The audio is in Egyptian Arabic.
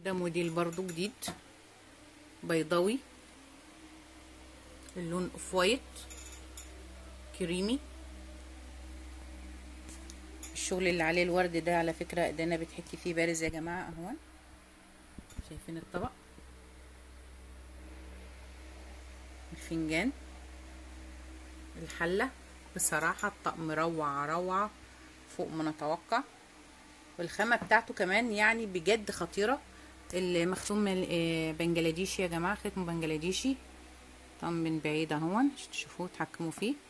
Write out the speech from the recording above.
ده موديل برضو جديد بيضاوي اللون اوف وايت كريمي الشغل اللي عليه الورد ده على فكرة ايدينا بتحكي فيه بارز يا جماعة اهو شايفين الطبق الفنجان الحلة بصراحة الطقم روعة روعة فوق ما نتوقع والخامة بتاعته كمان يعني بجد خطيرة المختوم من آه، بنجلاديشي يا جماعة ختم بنجلاديشي طبعا من بعيد اهون عشان تشوفوه تحكموا فيه